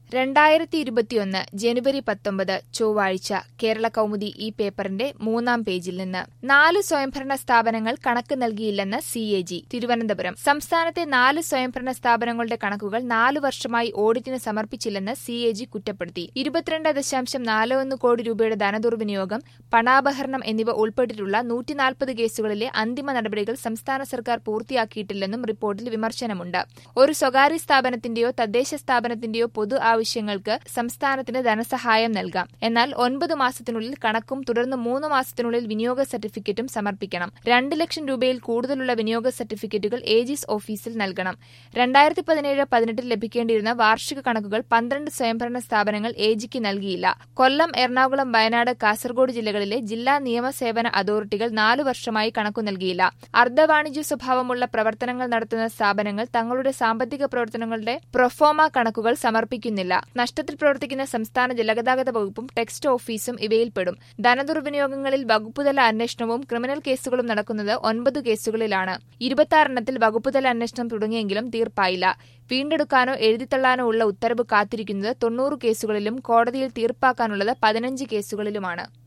രണ്ടായിരത്തി ഇരുപത്തിയൊന്ന് ജനുവരി പത്തൊമ്പത് ചൊവ്വാഴ്ച കേരള കൗമുദി ഈ പേപ്പറിന്റെ മൂന്നാം പേജിൽ നിന്ന് നാല് സ്വയംഭരണ സ്ഥാപനങ്ങൾ കണക്ക് നൽകിയില്ലെന്ന് സി എ ജി തിരുവനന്തപുരം സംസ്ഥാനത്തെ നാല് സ്വയംഭരണ സ്ഥാപനങ്ങളുടെ കണക്കുകൾ നാലു വർഷമായി ഓഡിറ്റിന് സമർപ്പിച്ചില്ലെന്ന് സി എ ജി കുറ്റപ്പെടുത്തി ഇരുപത്തിരണ്ട് ദശാംശം നാല് ഒന്ന് കോടി രൂപയുടെ ധനദുർവിനിയോഗം പണാപഹരണം എന്നിവ ഉൾപ്പെട്ടിട്ടുള്ള നൂറ്റിനാൽപ്പത് കേസുകളിലെ അന്തിമ നടപടികൾ സംസ്ഥാന സർക്കാർ പൂർത്തിയാക്കിയിട്ടില്ലെന്നും റിപ്പോർട്ടിൽ വിമർശനമുണ്ട് ഒരു സ്വകാര്യ സ്ഥാപനത്തിന്റെയോ തദ്ദേശ സ്ഥാപനത്തിന്റെയോ പൊതു ആവശ്യങ്ങൾക്ക് സംസ്ഥാനത്തിന് ധനസഹായം നൽകാം എന്നാൽ ഒൻപത് മാസത്തിനുള്ളിൽ കണക്കും തുടർന്ന് മൂന്ന് മാസത്തിനുള്ളിൽ വിനിയോഗ സർട്ടിഫിക്കറ്റും സമർപ്പിക്കണം രണ്ട് ലക്ഷം രൂപയിൽ കൂടുതലുള്ള വിനിയോഗ സർട്ടിഫിക്കറ്റുകൾ ഏജിസ് ഓഫീസിൽ നൽകണം രണ്ടായിരത്തി പതിനേഴ് പതിനെട്ടിൽ ലഭിക്കേണ്ടിയിരുന്ന വാർഷിക കണക്കുകൾ പന്ത്രണ്ട് സ്വയംഭരണ സ്ഥാപനങ്ങൾ ഏജിക്ക് നൽകിയില്ല കൊല്ലം എറണാകുളം വയനാട് കാസർഗോഡ് ജില്ലകളിലെ ജില്ലാ നിയമസേവന അതോറിറ്റികൾ നാലു വർഷമായി കണക്കു നൽകിയില്ല അർദ്ധവാണിജ്യ സ്വഭാവമുള്ള പ്രവർത്തനങ്ങൾ നടത്തുന്ന സ്ഥാപനങ്ങൾ തങ്ങളുടെ സാമ്പത്തിക പ്രവർത്തനങ്ങളുടെ പ്രൊഫോമ കണക്കുകൾ സമർപ്പിക്കുന്നില്ല നഷ്ടത്തിൽ പ്രവർത്തിക്കുന്ന സംസ്ഥാന ജലഗതാഗത വകുപ്പും ടെക്സ്റ്റ് ഓഫീസും ഇവയിൽപ്പെടും ധനദുർവിനിയോഗങ്ങളിൽ വകുപ്പുതല അന്വേഷണവും ക്രിമിനൽ കേസുകളും നടക്കുന്നത് ഒൻപത് കേസുകളിലാണ് ഇരുപത്തിയാറെണ്ണത്തിൽ വകുപ്പുതല അന്വേഷണം തുടങ്ങിയെങ്കിലും തീർപ്പായില്ല വീണ്ടെടുക്കാനോ എഴുതിത്തള്ളാനോ ഉള്ള ഉത്തരവ് കാത്തിരിക്കുന്നത് തൊണ്ണൂറ് കേസുകളിലും കോടതിയിൽ തീർപ്പാക്കാനുള്ളത് പതിനഞ്ച് കേസുകളിലുമാണ്